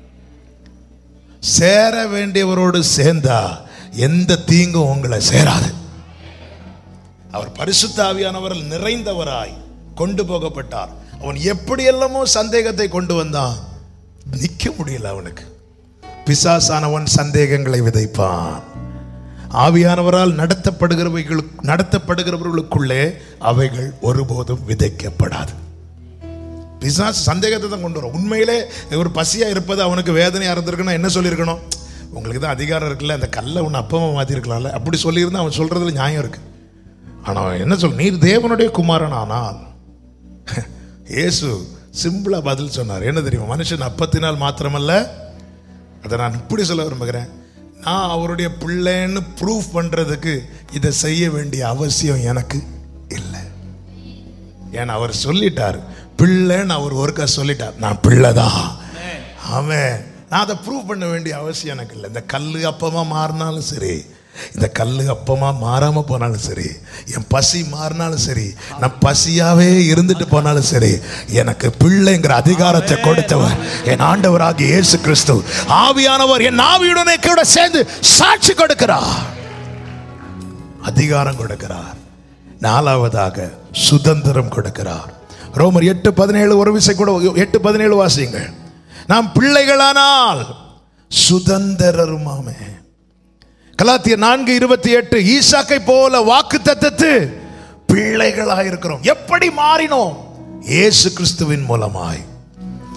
சேர வேண்டியவரோடு சேர்ந்தா எந்த தீங்கும் உங்களை சேராது அவர் பரிசுத்த ஆவியானவரில் நிறைந்தவராய் கொண்டு போகப்பட்டார் அவன் எப்படியெல்லாமோ சந்தேகத்தை கொண்டு வந்தான் நிக்க முடியல அவனுக்கு பிசாசானவன் சந்தேகங்களை விதைப்பான் ஆவியானவரால் நடத்தப்படுகிறவைகளுக்கு நடத்தப்படுகிறவர்களுக்குள்ளே அவைகள் ஒருபோதும் விதைக்கப்படாது பிசாசு சந்தேகத்தை தான் கொண்டு வரும் உண்மையிலே ஒரு பசியா இருப்பது அவனுக்கு வேதனையா இருந்திருக்குன்னா என்ன சொல்லியிருக்கணும் உங்களுக்கு தான் அதிகாரம் இருக்குல்ல அந்த கல்லை ஒன்று அப்பமா மாற்றிருக்கலாம்ல அப்படி சொல்லியிருந்தா அவன் சொல்றதுல நியாயம் இருக்கு ஆனா அவன் என்ன சொல் நீர் தேவனுடைய குமாரன் ஆனால் இயேசு சிம்பிளா பதில் சொன்னார் என்ன தெரியுமா மனுஷன் அப்பத்தினால் மாத்திரமல்ல அதை நான் இப்படி சொல்ல விரும்புகிறேன் நான் அவருடைய பிள்ளைன்னு ப்ரூஃப் பண்றதுக்கு இதை செய்ய வேண்டிய அவசியம் எனக்கு இல்லை ஏன்னா அவர் சொல்லிட்டார் பிள்ளைன்னு அவர் ஒருக்கா சொல்லிட்டார் நான் பிள்ளைதான் ஆமென் நான் அதை ப்ரூவ் பண்ண வேண்டிய அவசியம் எனக்கு இல்லை இந்த கல் அப்பமா மாறினாலும் சரி இந்த கல் அப்பமா மாறாம போனாலும் சரி என் பசி மாறினாலும் சரி நான் பசியாவே இருந்துட்டு போனாலும் சரி எனக்கு பிள்ளைங்கிற அதிகாரத்தை கொடுத்தவர் என் ஆண்டவராகிய இயேசு கிறிஸ்து ஆவியானவர் என் ஆவியுடனே கூட சேர்ந்து சாட்சி கொடுக்கிறார் அதிகாரம் கொடுக்கிறார் நாலாவதாக சுதந்திரம் கொடுக்கிறார் ரோமர் எட்டு பதினேழு ஒரு விசை கூட எட்டு பதினேழு வாசியுங்கள் நாம் பிள்ளைகளானால் சுதந்திரருமாமே கலாத்திய நான்கு இருபத்தி எட்டு ஈசாக்கை போல வாக்கு தத்தத்து பிள்ளைகளாக இருக்கிறோம் எப்படி மாறினோம் இயேசு கிறிஸ்துவின் மூலமாய்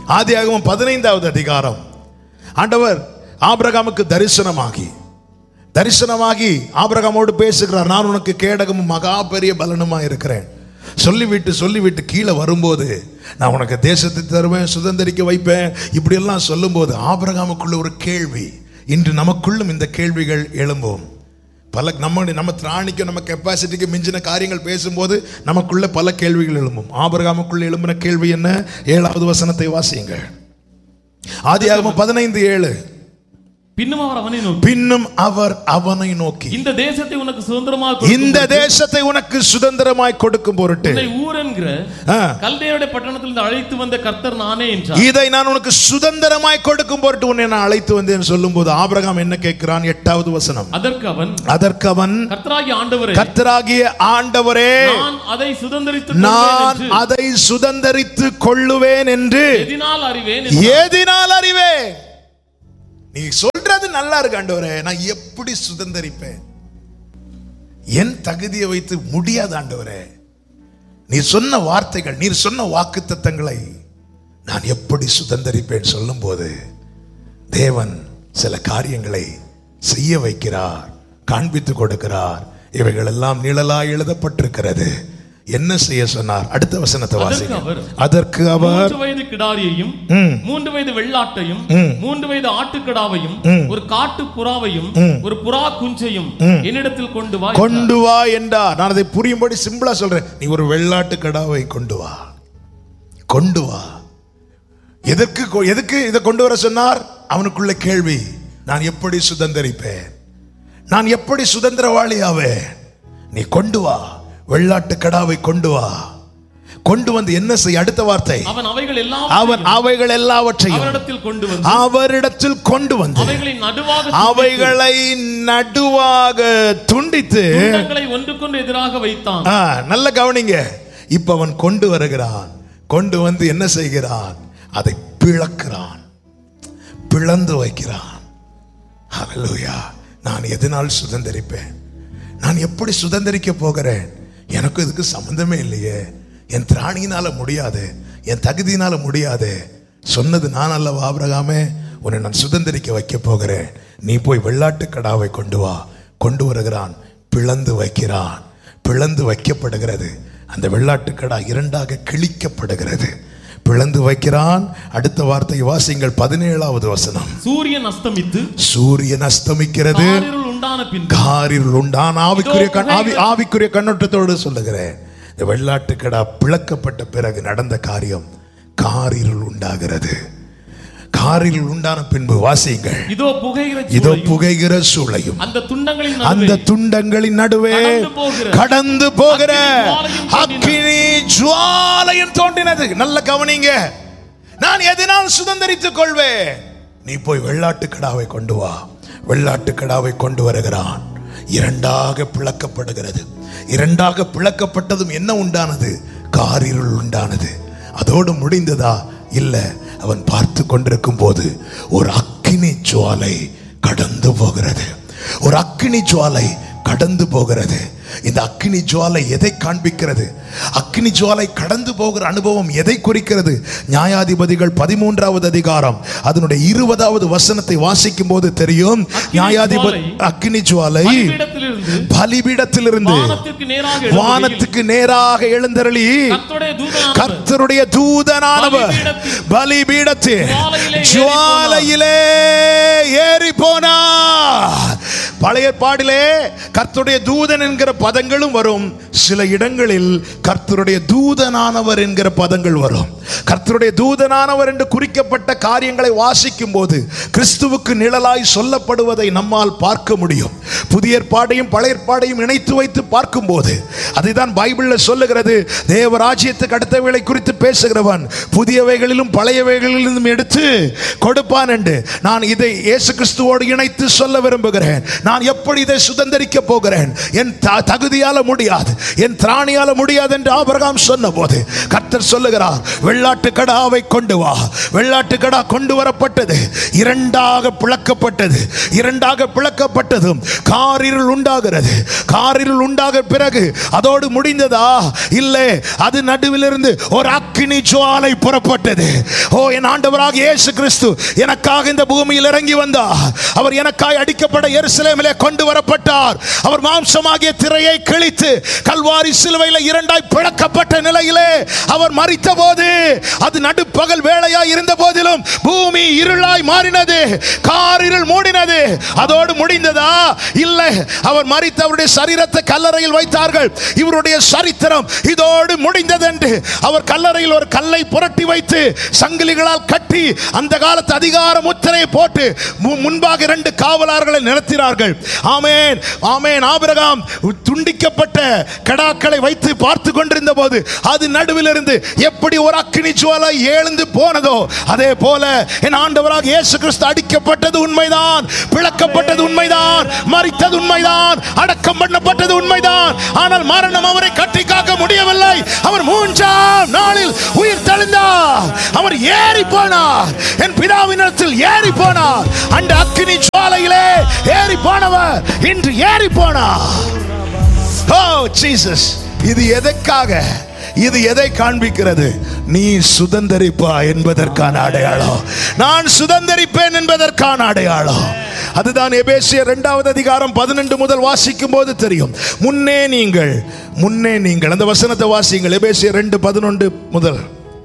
ஆதியாகமம் பதினைந்தாவது அதிகாரம் ஆண்டவர் ஆபிரகாமுக்கு தரிசனமாகி தரிசனமாகி ஆபிரகாமோடு பேசுகிறார் நான் உனக்கு கேடகமும் மகா பெரிய பலனுமா இருக்கிறேன் சொல்லிவிட்டு சொல்லிவிட்டு கீழே வரும்போது நான் உனக்கு தேசத்தை தருவேன் சுதந்திரிக்க வைப்பேன் இப்படியெல்லாம் சொல்லும்போது ஆபிரகாமுக்குள்ள ஒரு கேள்வி இன்று நமக்குள்ளும் இந்த கேள்விகள் எழும்பும் பல நம்ம நம்ம திராணிக்கும் நம்ம கெப்பாசிட்டிக்கு மிஞ்சின காரியங்கள் பேசும்போது நமக்குள்ள பல கேள்விகள் எழும்பும் ஆபிரகாமுக்குள்ள எழும்பின கேள்வி என்ன ஏழாவது வசனத்தை வாசியுங்கள் ஆதியாகமம் பதினைந்து ஏழு பின்னும் அவர் அவனை நோக்கி பின்னும் அவர் அவனை நோக்கி இந்த தேசத்தை உனக்கு சுதந்திரமாக இந்த தேசத்தை உனக்கு சுதந்திரமாய் கொடுக்கும் பொருட்டு உன்னை ஊர் என்கிற ஆ, கல்தையுடைய பட்டணத்திலிருந்து அழைத்து வந்த கர்த்தர் நானே என்றார் இதை நான் உனக்கு சுதந்திரமாய் கொடுக்கும் பொருட்டு உன்னை நான் அழைத்து வந்தேன் சொல்லும்போது ஆபிரகாம் என்ன கேட்கிறான் எட்டாவது வசனம் அதற்கு அவன் அதற்கு அவன் கர்த்தராகி ஆண்டவரே கர்த்தராகிய ஆண்டவரே நான் அதை சுதந்திரித்து நான் அதை சுதந்தரித்து கொள்ளுவேன் என்று எதினால் அறிவேன் என்று. ஏதினால் அறிவேன் நீ சொல்றது நல்லா இருக்கு ஆண்டவரே நான் எப்படி சுதந்தரிப்பேன் என் தகுதியை வைத்து முடியாது ஆண்டவரே நீ சொன்ன வார்த்தைகள் நீர் சொன்ன வாக்குத்தத்தங்களை நான் எப்படி சுதந்தரிப்பேன் சொல்லும்போது தேவன் சில காரியங்களை செய்ய வைக்கிறார் காண்பித்து கொடுக்கிறார் இவைகள் எல்லாம் நிழலா எழுதப்பட்டிருக்கிறது என்ன செய்ய சொன்னார் அடுத்த வசனத்தை வாசிங்க அவர் அதற்கு அவர் மூன்று வயது கிடாரியையும் மூன்று வயது வெள்ளாட்டையும் மூன்று வயது ஆட்டுக்கிடாவையும் ஒரு காட்டு புறாவையும் ஒரு புறா குஞ்சையும் என்னிடத்தில் கொண்டு வா கொண்டு வா என்றார் நான் அதை புரியும்படி சிம்பிளா சொல்றேன் நீ ஒரு வெள்ளாட்டு கடாவை கொண்டு வா கொண்டு வா எதற்கு கொ- எதுக்கு இதை கொண்டு வர சொன்னார் அவனுக்குள்ள கேள்வி நான் எப்படி சுதந்திரிப்பேன் நான் எப்படி சுதந்திரவாளியாவேன் நீ கொண்டு வா வெள்ளாட்டு கடாவை கொண்டு வா கொண்டு வந்து என்ன செய்ய அடுத்த வார்த்தை அவன் அவைகள் எல்லாம் அவன் அவைகள் எல்லாவற்றையும் அவரிடத்தில் கொண்டு வந்து அவரிடத்தில் கொண்டு வந்து அவைகளை நடுவாக அவைகளை நடுவாக துண்டித்து துண்டங்களை ஒன்றுக்கொன்று எதிராக வைத்தான் ஆ, நல்ல கவனிங்க இப்ப அவன் கொண்டு வருகிறான் கொண்டு வந்து என்ன செய்கிறான் அதை பிளக்கிறான் பிளந்து வைக்கிறான் ஹalleluya நான் எதனால் சுதந்திரிப்பேன் நான் எப்படி சுதந்திரிக்க போகிறேன் எனக்கு இதுக்கு சம்பந்தமே இல்லையே என் திராணியினால முடியாது என் தகுதியினால முடியாது சொன்னது நான் அல்லவா ஆபிரகாமே உன்னை நான் சுதந்திரிக்க வைக்க போகிறேன் நீ போய் வெள்ளாட்டு கடாவை கொண்டு வா கொண்டு வருகிறான் பிளந்து வைக்கிறான் பிளந்து வைக்கப்படுகிறது அந்த வெள்ளாட்டு கடா இரண்டாக கிழிக்கப்படுகிறது பிளந்து வைக்கிறான் அடுத்த வார்த்தை வாசிங்கள் பதினேழாவது வசனம் சூரியன் அஸ்தமித்து சூரியன் அஸ்தமிக்கிறது காரிருள் உண்டான பின் காரில் உண்டான ஆவிக்குரிய கண் ஆவி ஆவிக்குரிய கண்ணோட்டத்தோடு சொல்லுகிறேன் இந்த வெள்ளாட்டு கடா பிளக்கப்பட்ட பிறகு நடந்த காரியம் காரில் உண்டாகிறது காரில் உண்டான பின்பு வாசியுங்கள் இதோ புகைகிற இதோ சூளையும் புகைகிற சூளையும் அந்த துண்டங்களின் அந்த நடுவே துண்டங்களின் நடுவே கடந்து போகிற கடந்து போகிற அக்கினி அக்கினி ஜுவாலையும் ஜுவாலையும் தோன்றினது நல்ல கவனிங்க நான் எதனால் சுதந்திரித்துக் கொள்வேன் நீ போய் வெள்ளாட்டு கடாவை கொண்டு வா வெள்ளாட்டு கடாவை கொண்டு வருகிறான் இரண்டாக பிளக்கப்படுகிறது இரண்டாக பிளக்கப்பட்டதும் என்ன உண்டானது காரிருள் உண்டானது அதோடு முடிந்ததா இல்ல அவன் பார்த்து கொண்டிருக்கும் போது ஒரு அக்கினி ஜுவாலை கடந்து போகிறது ஒரு அக்கினி ஜுவாலை கடந்து போகிறது இந்த அக்கினி ஜுவாலை எதை காண்பிக்கிறது அக்கினி ஜுவாலை கடந்து போகிற அனுபவம் எதை குறிக்கிறது நியாயாதிபதிகள் பதிமூன்றாவது அதிகாரம் அதனுடைய இருபதாவது வசனத்தை வாசிக்கும் போது தெரியும் நியாயாதிபதி அக்கினி ஜுவாலை பலிபீடத்திலிருந்து பலிபீடத்திலிருந்து வானத்திற்கு நேராக எழும்புகையில் வானத்துக்கு நேராக எழுந்தருளி கர்த்தருடைய தூதனானவர் கர்த்தருடைய தூதனானவர் பலிபீடத்தில் ஜுவாலையிலே ஏறி ஜுவாலையிலே ஏறி போனார் பழைய பாடிலே கர்த்தருடைய தூதன் என்கிற பதங்களும் வரும் சில இடங்களில் கர்த்தருடைய தூதனானவர் என்கிற பதங்கள் வரும் கர்த்தருடைய தூதனானவர் என்று குறிக்கப்பட்ட காரியங்களை வாசிக்கும் போது கிறிஸ்துவுக்கு நிழலாய் சொல்லப்படுவதை நம்மால் பார்க்க முடியும் புதிய ஏற்பாடையும் பழைய ஏற்பாடையும் இணைத்து வைத்து பார்க்கும்போது அதைதான் பைபிள்ல சொல்லுகிறது தேவராஜ்யத்துக்கு அடுத்தவைகளை குறித்து பேசுகிறவன் புதியவைகளிலும் பழையவைகளிலும் எடுத்து கொடுப்பான் என்று நான் இதை இயேசு கிறிஸ்துவோடு இணைத்து சொல்ல விரும்புகிறேன் நான் எப்படி இதை சுதந்திரிக்க போகிறேன் என் த- தகுதியால முடியாது என் திராணியால முடியாது என்று ஆபிரகாம் சொன்னபோது கர்த்தர் சொல்லுகிறார் வெள்ளாட்டு கடாவை கொண்டு வா வெள்ளாட்டு கடா கொண்டு வரப்பட்டது இரண்டாக பிளக்கப்பட்டது இரண்டாக பிளக்கப்பட்டதும் காரிருள் உண்டாகிறது காரிருள் உண்டாக பிறகு அதோடு முடிந்ததா இல்லை அது நடுவிலிருந்து ஒரு அக்கினி ஜுவாலை புறப்பட்டது ஓ என் ஆண்டவராக இயேசு கிறிஸ்து எனக்காக இந்த பூமியில் இறங்கி வந்தார் அவர் எனக்காய் அடிக்கப்பட எருசலேம் எருசலேமிலே கொண்டு வரப்பட்டார் அவர் மாம்சமாகிய திரையை கிழித்து கல்வாரி சிலுவையில் இரண்டாய் பிளக்கப்பட்ட நிலையிலே அவர் மறித்த போது அது நடுப்பகல் வேளையாய் இருந்த போதிலும் பூமி இருளாய் மாறினது கார் இருள் மூடினது அதோடு முடிந்ததா இல்லை அவர் மறித்த அவருடைய சரீரத்தை கல்லறையில் வைத்தார்கள் இவருடைய சரித்திரம் இதோடு முடிந்தது என்று அவர் கல்லறையில் ஒரு கல்லை புரட்டி வைத்து சங்கிலிகளால் கட்டி அந்த காலத்து அதிகார முத்திரையை போட்டு மு- முன்பாக இரண்டு காவலாளர்களை நிறுத்தினார்கள் ஆமேன் ஆமேன் ஆபிரகாம் துண்டிக்கப்பட்ட கடாக்களை வைத்து பார்த்து கொண்டிருந்த போது அது நடுவில் இருந்து எப்படி ஒரு அக்கினி ஜுவாலை எழுந்து போனதோ அதே போல என் ஆண்டவராக இயேசு கிறிஸ்து அடிக்கப்பட்டது உண்மைதான் பிளக்கப்பட்டது உண்மைதான் மறித்தது உண்மைதான் அடக்கம் பண்ணப்பட்டது உண்மைதான் ஆனால் மரணம் அவரை கட்டி காக்க முடியவில்லை அவர் மூன்றாம் நாளில் உயிர் தெளிந்தார் அவர் ஏறி போனார் என் பிதாவினிடத்தில் ஏறி போனார் அந்த அக்கினி ஜுவாலையிலே ஏறி போனவர் இன்று ஏறி போனார் ஓ ஜீசஸ் இது எதற்காக இது எதை காண்பிக்கிறது நீ சுதந்தரிப்பா என்பதற்கான அடையாளம் நான் சுதந்தரிப்பேன் என்பதற்கான அடையாளம் அதுதான் எபேசியர் இரண்டாவது அதிகாரம் பதினெண்டு முதல் வாசிக்கும் போது தெரியும் முன்னே நீங்கள் முன்னே நீங்கள் அந்த வசனத்தை வாசிங்கள் எபேசியர் ரெண்டு பதினொன்று முதல்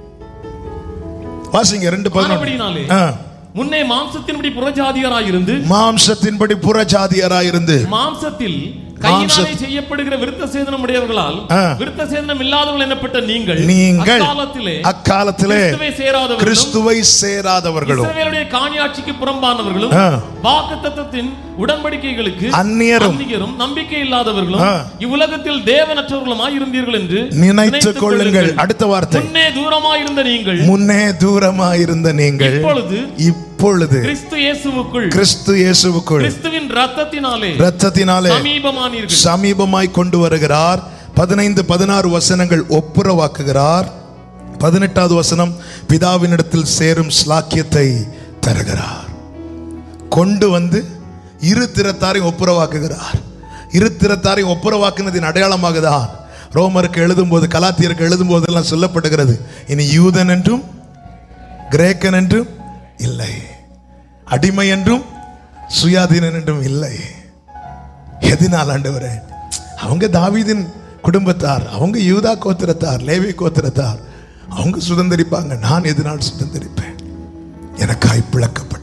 வாசிங்க ரெண்டு ஆனபடியினாலே பதினொன்று முன்னே மாம்சத்தின்படி புறஜாதியராயிருந்து மாம்சத்தின்படி புறஜாதியராயிருந்து மாம்சத்தில் கையினாலே மாம்ச- செய்யப்படுகிற விருத்த சேதனம் உடையவர்களால் ஆ. விருத்த சேதனம் இல்லாதவர்கள் என்னப்பட்ட நீங்கள் நீங்கள் அக்காலத்திலே அக்காலத்திலே கிறிஸ்துவை சேராதவர்களும் கிறிஸ்துவை சேராதவர்களும் இஸ்ரவேலுடைய காணியாட்சிக்கு புறம்பானவர்களும் ஆ. வாக்குத்தத்தத்தின் உடன்படிக்கைகளுக்கு அந்நியரும் அந்நியரும் நம்பிக்கை இல்லாதவர்களும் ஆ. இவ்வுலகத்தில் தேவனற்றவர்களுமாய் இருந்தீர்கள் என்று நினைத்துக் கொள்ளுங்கள் அடுத்த வார்த்தை முன்னே தூரமாயிருந்த நீங்கள் முன்னே தூரமாயிருந்த நீங்கள் இப்பொழுது இப்பொழுது கிறிஸ்து இயேசுவுக்குள் கிறிஸ்து இயேசுவுக்குள் கிறிஸ்துவின் ரத்தத்தினாலே இரத்தத்தினாலே சமீபமானீர்கள் சமீபமாய் கொண்டு வருகிறார் பதினைந்து பதினாறு வசனங்கள் ஒப்புரவாக்குகிறார் பதினெட்டாவது வசனம் பிதாவினிடத்தில் சேரும் ஸ்லாக்கியத்தை தருகிறார் கொண்டு வந்து இரு திறத்தாரை ஒப்புரவாக்குகிறார் இரு திறத்தாரை ஒப்புரவாக்குனதின் அடையாளமாக தான் ரோமருக்கு எழுதும்போது கலாத்தியருக்கு எழுதும்போது எல்லாம் சொல்லப்படுகிறது இனி யூதன் என்றும் கிரேக்கன் என்றும் இல்லை அடிமை என்றும் சுயாதீனன் என்றும் இல்லை எதனால் ஆண்டவரே அவங்க தாவீதின் குடும்பத்தார் அவங்க யூதா கோத்திரத்தார் லேவி கோத்திரத்தார் அவங்க சுதந்திரிப்பாங்க நான் எதனால் சுதந்திரிப்பேன் எனக்காய் பிளக்கப்பட்ட